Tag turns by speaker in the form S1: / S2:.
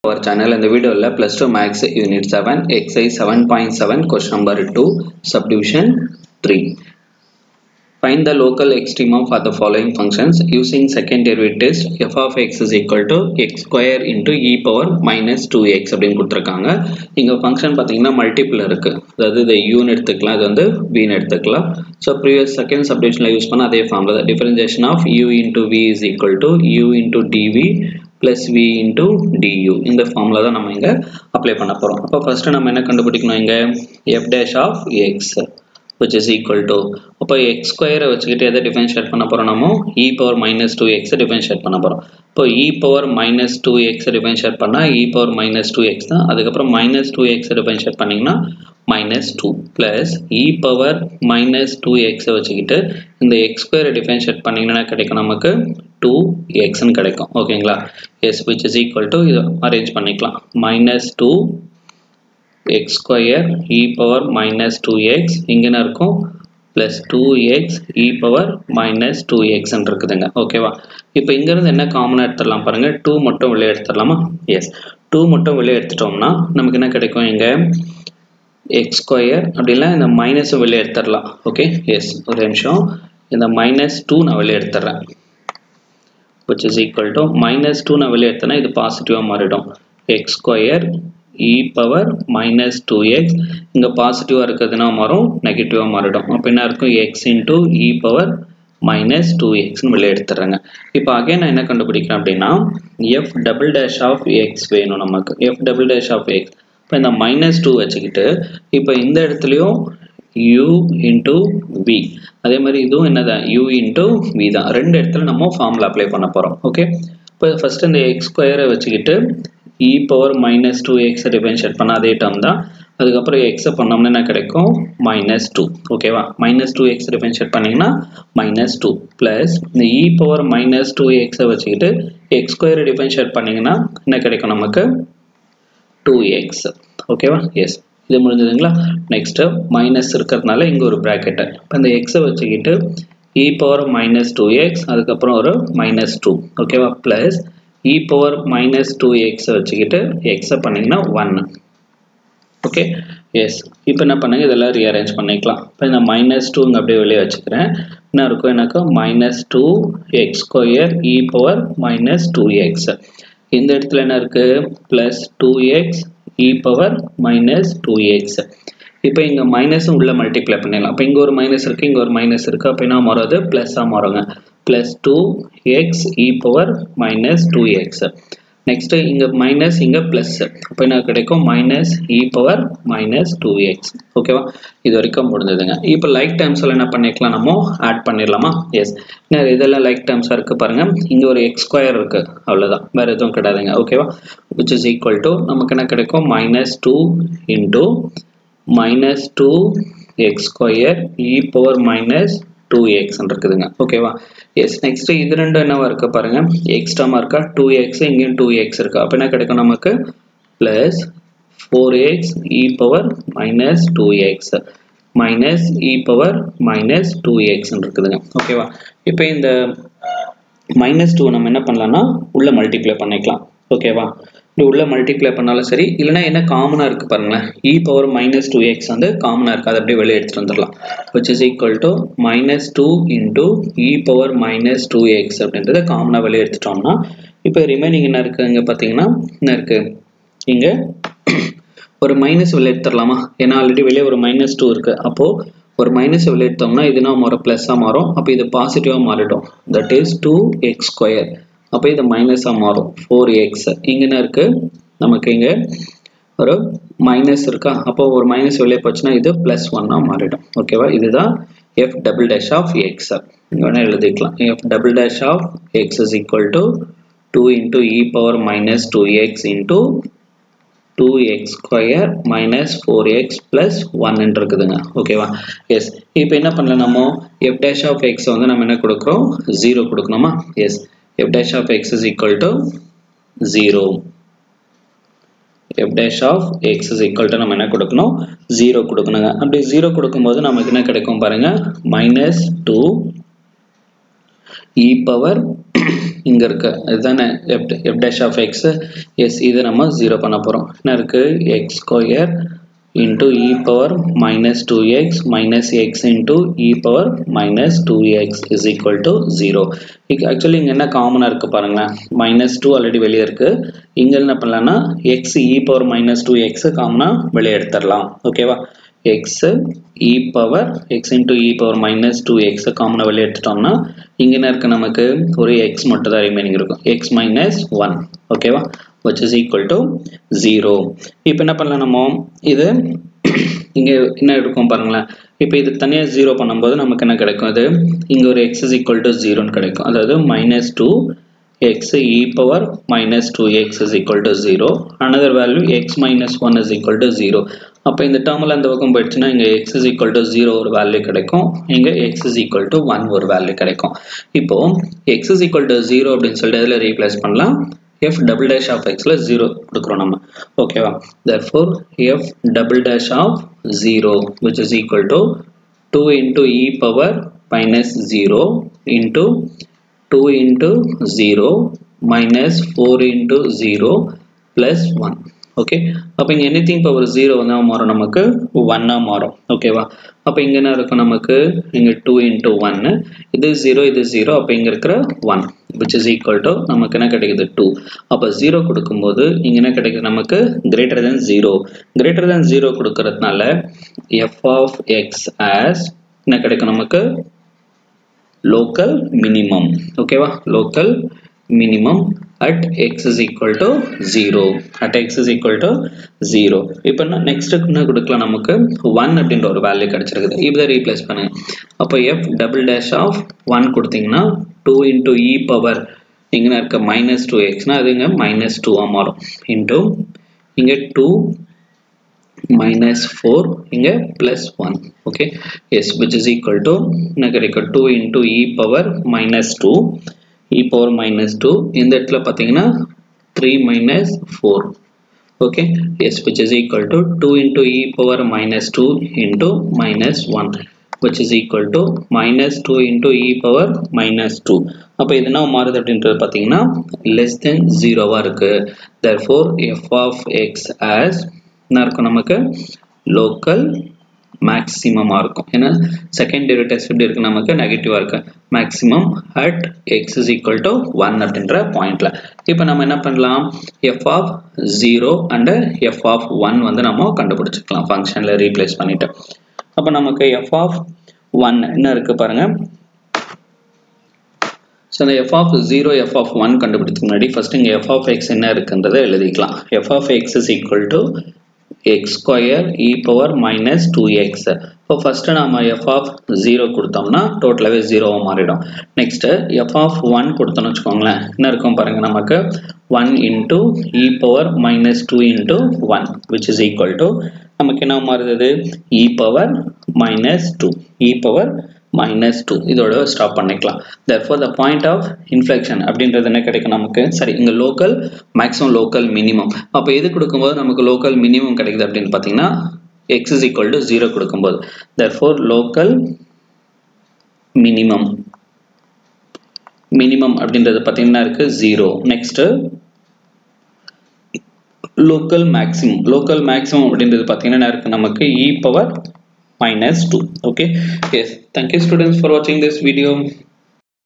S1: our channel in the video la plus 2 max unit 7 exercise 7.7 question number 2 subdivision 3 find the local extrema for the following functions using second derivative test f of x is equal to x square into e power minus 2x அப்படின்னு கொடுத்துருக்காங்க இங்கே function பார்த்தீங்கன்னா multiple இருக்கு அதாவது இதை யூன்னு எடுத்துக்கலாம் இது வந்து பின்னு எடுத்துக்கலாம் ஸோ ப்ரீவியஸ் செகண்ட் சப்டிஷனில் யூஸ் பண்ண அதே ஃபார்மில் தான் differentiation of u into v is equal to u into dv plus v into du இந்த ஃபார்மில் தான் நம்ம இங்கே அப்ளை பண்ண போகிறோம் அப்போ ஃபஸ்ட்டு நம்ம என்ன கண்டுபிடிக்கணும் இங்கே f dash of x which is equal to அப்போ எக்ஸ் ஸ்கொயரை வச்சுக்கிட்டு எதை டிஃபரன்ஷியேட் பண்ண போகிறோம் நம்ம இ பவர் மைனஸ் டூ எக்ஸை டிஃபரன்ஷியேட் பண்ண போகிறோம் இப்போ இ பவர் மைனஸ் டூ எக்ஸை டிஃபரன்ஷியேட் பண்ணால் e power minus two x தான் அதுக்கப்புறம் மைனஸ் டூ எக்ஸை டிஃபரன்ஷியேட் பண்ணிங்கன்னா minus two plus e power minus two எக்ஸை வச்சுக்கிட்டு இந்த எக்ஸ் ஸ்கொயரை டிஃபரன்ஷியேட் பண்ணிங்கன்னா கிடைக்கும் நமக்கு டூ எக்ஸ்ன்னு கிடைக்கும் ஓகேங்களா yes which is equal to இதை அரேஞ்ச் பண்ணிக்கலாம் minus two x square e power minus two x இங்கேன்னு இருக்கும் plus two x e power minus two எக்ஸ்ன்னு இருக்குதுங்க ஓகேவா இப்போ இங்கேருந்து என்ன காமனாக எடுத்துடலாம் பாருங்கள் டூ மட்டும் வெளியே எடுத்துடலாமா எஸ் டூ மட்டும் வெளியே எடுத்துட்டோம்னா நமக்கு என்ன கிடைக்கும் இங்கே எக்ஸ் ஸ்கொயர் அப்படிலாம் இந்த மைனஸும் வெளியே எடுத்துடலாம் ஓகே எஸ் ஒரு நிமிஷம் இந்த மைனஸ் டூ நான் வெளியே எடுத்துட்றேன் which is equal to minus two நான் வெளியே எடுத்தேன்னா இது பாசிட்டிவாக மாறிடும் x square e power minus two x இங்கே பாசிட்டிவாக இருக்கிறதுனா மாறும் நெகட்டிவாக மாறிடும் அப்போ என்ன இருக்கும் x into e power minus two எக்ஸ்னு வெளியே எடுத்துடுறேங்க இப்போ அகைன் நான் என்ன கண்டுபிடிக்கிறேன் அப்படின்னா f double dash of x வேணும் நமக்கு f double dash of x இப்போ இந்த மைனஸ் டூ வச்சுக்கிட்டு இப்போ இந்த இடத்துலையும் u இன்டூ வி அதே மாதிரி இதுவும் என்னதான் u இன்டூ வி தான் ரெண்டு இடத்துல நம்ம ஃபார்முலா அப்ளை பண்ண போகிறோம் ஓகே இப்போ ஃபஸ்ட் இந்த எக்ஸ் ஸ்கொயரை வச்சுக்கிட்டு இ பவர் மைனஸ் டூ எக்ஸை டிஃபரன்ஷியேட் பண்ண அதே டேர்ம் தான் அதுக்கப்புறம் எக்ஸை பண்ணோம்னா என்ன கிடைக்கும் மைனஸ் டூ ஓகேவா மைனஸ் டூ எக்ஸ் டிஃபரன்ஷியேட் பண்ணிங்கன்னா மைனஸ் டூ ப்ளஸ் இந்த இ பவர் மைனஸ் டூ எக்ஸை வச்சுக்கிட்டு எக்ஸ் ஸ்கொயரை டிஃபரன்ஷியேட் பண்ணிங்கன்னா என்ன கிடைக்கும் நமக்கு டூ எக்ஸ் ஓகேவா எஸ் இது முடிஞ்சதுங்களா நெக்ஸ்ட்டு மைனஸ் இருக்கிறதுனால இங்கே ஒரு ப்ராக்கெட்டு இப்போ இந்த எக்ஸை வச்சுக்கிட்டு e power minus two x அதுக்கப்புறம் ஒரு மைனஸ் டூ ஓகேவா plus e power minus two எக்ஸை வச்சுக்கிட்டு எக்ஸை பண்ணிங்கன்னா ஒன்று ஓகே எஸ் இப்போ என்ன பண்ணுங்க இதெல்லாம் ரீஅரேஞ்ச் பண்ணிக்கலாம் இப்போ இந்த மைனஸ் டூ இங்கே அப்படியே வெளியே வச்சுக்கிறேன் என்ன இருக்கும் எனக்கு minus two x square e power minus two x இந்த இடத்துல என்ன இருக்குது plus two x e power minus two x இப்போ இங்கே மைனஸும் உள்ள மல்டிப்ளை பண்ணிடலாம் அப்போ இங்கே ஒரு மைனஸ் இருக்குது இங்கே ஒரு மைனஸ் இருக்குது அப்போ என்ன மாறும் ப்ளஸ்ஸாக மாறுங்க plus two x e power minus two x next இங்கே மைனஸ் இங்கே ப்ளஸ் அப்போ என்ன கிடைக்கும் minus e power minus two x ஓகேவா இது வரைக்கும் முடிஞ்சதுங்க இப்போ லைக் டேர்ம்ஸில் என்ன பண்ணிக்கலாம் நம்ம ஆட் பண்ணிடலாமா எஸ் என்ன இதெல்லாம் லைக் டேர்ம்ஸாக இருக்குது பாருங்கள் இங்கே ஒரு எக்ஸ் ஸ்கொயர் இருக்குது அவ்வளோதான் வேறு எதுவும் கிடையாதுங்க ஓகேவா விச் இஸ் ஈக்குவல் டு நமக்கு என்ன கிடைக்கும் minus two into minus two x square e power minus two x இருக்குதுங்க ஓகேவா எஸ் நெக்ஸ்ட் இது ரெண்டும் என்னவா இருக்கு பாருங்க எக்ஸ்ட்ராமா இருக்கா டூ எக்ஸ் இங்கேயும் டூ எக்ஸ் இருக்கு அப்போ என்ன கிடைக்கும் நமக்கு plus four x e power minus two x minus e power minus two x இருக்குதுங்க ஓகேவா இப்போ இந்த மைனஸ் டூ நம்ம என்ன பண்ணலாம்னா உள்ள மல்டிப்ளை பண்ணிக்கலாம் ஓகேவா இப்படி உள்ள மல்டிப்ளை பண்ணாலும் சரி இல்லைனா என்ன காமனாக இருக்குது பாருங்களேன் e power minus two x வந்து காமனாக இருக்குது அதை அப்படியே வெளியே எடுத்துகிட்டு வந்துடலாம் which is equal to minus two into e power minus two x அப்படின்றத காமனாக வெளியே எடுத்துட்டோம்னா இப்போ ரிமைனிங் என்ன இருக்குது இங்கே பார்த்தீங்கன்னா என்ன இருக்குது இங்கே ஒரு மைனஸ் வெளியே எடுத்துடலாமா ஏன்னா ஆல்ரெடி வெளியே ஒரு மைனஸ் டூ இருக்குது அப்போது ஒரு மைனஸ் வெளியே எடுத்தோம்னா இதுனா மாறும் ப்ளஸ்ஸாக மாறும் அப்போ இது பாசிட்டிவாக மாறிடும் that is two x square அப்போ இது மைனஸாக மாறும் ஃபோர் எக்ஸ் இங்கே என்ன இருக்குது நமக்கு இங்கே ஒரு மைனஸ் இருக்கா அப்போ ஒரு மைனஸ் வெளியே போச்சுன்னா இது ப்ளஸ் ஒன்னாக மாறிடும் ஓகேவா இதுதான் f double dash of x இங்கே வேணால் எழுதிக்கலாம் f double dash of x is equal to two into e power minus two x into two x square minus four x plus ஒன்னு இருக்குதுங்க ஓகேவா எஸ் இப்போ என்ன பண்ணலாம் நம்ம எஃப் டேஷ் ஆஃப் எக்ஸ் வந்து நம்ம என்ன கொடுக்குறோம் ஜீரோ கொடுக்கணுமா yes f dash of x is equal to 0 f dash of x is equal to நம்ம என்ன கொடுக்கணும் 0 கொடுக்கணுங்க அப்படி 0 கொடுக்கும்போது நமக்கு என்ன கிடைக்கும் பாருங்க minus 2 e power இங்கே இருக்கு இதுதானே f f dash of x yes இது நம்ம ஜீரோ பண்ண போகிறோம் என்ன இருக்குது x square into e power minus 2x minus x into e power minus 2x is equal to 0 actually இங்கே என்ன காமனாக இருக்குது பாருங்களேன் மைனஸ் டூ ஆல்ரெடி வெளியே இருக்குது இங்கே என்ன பண்ணலாம்னா x e power minus two x காமனாக வெளியே எடுத்துடலாம் ஓகேவா x e power x into e power minus two எக்ஸை காமனாக வெளியே எடுத்துட்டோம்னா இங்கே என்ன இருக்குது நமக்கு ஒரு எக்ஸ் மட்டும் தான் ரிமைனிங் இருக்கும் எக்ஸ் மைனஸ் ஒன் ஓகேவா which is equal to 0 இப்போ என்ன பண்ணலாம் நம்ம இது இங்கே என்ன இருக்கும் பாருங்களேன் இப்போ இது தனியாக ஜீரோ பண்ணும்போது நமக்கு என்ன கிடைக்கும் அது இங்கே ஒரு எக்ஸ் இஸ் ஈக்குவல் டு ஜீரோன்னு கிடைக்கும் அதாவது minus two x e power minus two x is equal to zero another value x minus one is equal to zero அப்போ இந்த டேர்மில் அந்த பக்கம் போயிடுச்சுன்னா இங்கே x is equal to zero ஒரு வேல்யூ கிடைக்கும் இங்கே x is equal to one ஒரு வேல்யூ கிடைக்கும் இப்போ x is equal to zero அப்படின்னு சொல்லிட்டு இதில் ரீப்ளேஸ் பண்ணலாம் f double dash of x ல 0 கொடுக்குறோம் நம்ம ஓகேவா therefore f double dash of 0 which is equal to 2 into e power minus 0 into 2 into 0 minus 4 into 0 plus 1 okay அப்போ இங்கே எனி திங் பவர் ஜீரோ வந்து மாறும் நமக்கு ஒன்னாக மாறும் ஓகேவா அப்போ இங்கே என்ன இருக்கும் நமக்கு இங்கே டூ இன்ட்டு ஒன்னு இது ஜீரோ இது ஜீரோ அப்போ இங்கே இருக்கிற one which is equal to நமக்கு என்ன கிடைக்குது டூ அப்போ ஜீரோ கொடுக்கும்போது இங்கே என்ன கிடைக்குது நமக்கு greater than zero greater than zero கொடுக்கறதுனால எஃப் ஆஃப் எக்ஸ் ஆஸ் என்ன கிடைக்கும் நமக்கு லோக்கல் மினிமம் ஓகேவா local minimum at x is equal to 0 at x is equal to 0 இப்போ நெக்ஸ்ட் என்ன கொடுக்கலாம் நமக்கு 1 அப்படின்ற ஒரு வேல்யூ கிடைச்சிருக்குது இதை ரீப்ளேஸ் பண்ணுங்க அப்போ f டபுள் டேஷ் ஆஃப் 1 கொடுத்தீங்கன்னா 2 இன்டூ இ பவர் இங்கே இருக்க மைனஸ் டூ எக்ஸ்னா அது இங்கே மைனஸ் டூவாக மாறும் இன்டூ இங்கே டூ minus 4 இங்க plus 1 okay yes which is equal to என்ன கிடைக்கும் 2 into e power minus 2 e power minus 2 இந்த இடத்துல பார்த்தீங்கன்னா 3 minus 4 okay yes which is equal to 2 into e power minus 2 into minus 1 which is equal to minus 2 into e power minus 2 அப்போ இது என்ன மாறுது அப்படின்றது பார்த்தீங்கன்னா less than 0 இருக்கு therefore f of x as என்ன இருக்கும் நமக்கு லோக்கல் மேக்ஸிமமாக இருக்கும் ஏன்னா செகண்ட் டெரிவேட்டிவ்ஸ் எப்படி இருக்கு நமக்கு நெகட்டிவாக இருக்கு maximum at x is equal to one அப்படின்ற பாயிண்ட்ல இப்போ நம்ம என்ன பண்ணலாம் f of zero and f of one வந்து நம்ம கண்டுபிடிச்சிக்கலாம் ஃபங்க்ஷனில் ரீப்ளேஸ் பண்ணிட்டு அப்போ நமக்கு எஃப் ஆஃப் ஒன் என்ன இருக்கு பாருங்க ஸோ இந்த f of zero f of one கண்டுபிடிச்சதுக்கு முன்னாடி ஃபர்ஸ்ட் இங்கே எஃப் ஆஃப் எக்ஸ் என்ன இருக்குன்றதை எழுதிக்கலாம் f of x is equal to x square e power minus two x இப்போ ஃபஸ்ட்டு நம்ம எஃப் ஆஃப் ஜீரோ கொடுத்தோம்னா டோட்டலாகவே ஜீரோவாக மாறிடும் நெக்ஸ்ட்டு எஃப் ஆஃப் ஒன் கொடுத்தோம்னு வச்சுக்கோங்களேன் என்ன இருக்கும் பாருங்கள் நமக்கு one into e power minus two into one which is equal to நமக்கு என்ன மாறுது e power minus two e power minus two இதோட ஸ்டாப் பண்ணிக்கலாம் therefore the point of inflection அப்படின்றது என்ன கிடைக்கும் நமக்கு சரி இங்கே லோக்கல் மேக்ஸிமம் லோக்கல் மினிமம் அப்போ எது கொடுக்கும்போது நமக்கு லோக்கல் மினிமம் கிடைக்குது அப்படின்னு பார்த்தீங்கன்னா x is equal to zero கொடுக்கும்போது தர்ஃபோர் லோக்கல் மினிமம் மினிமம் அப்படின்றது பார்த்தீங்கன்னா இருக்கு zero next local maximum local maximum அப்படின்றது பார்த்தீங்கன்னா இருக்கு நமக்கு e power minus 2 okay yes thank you students for watching this video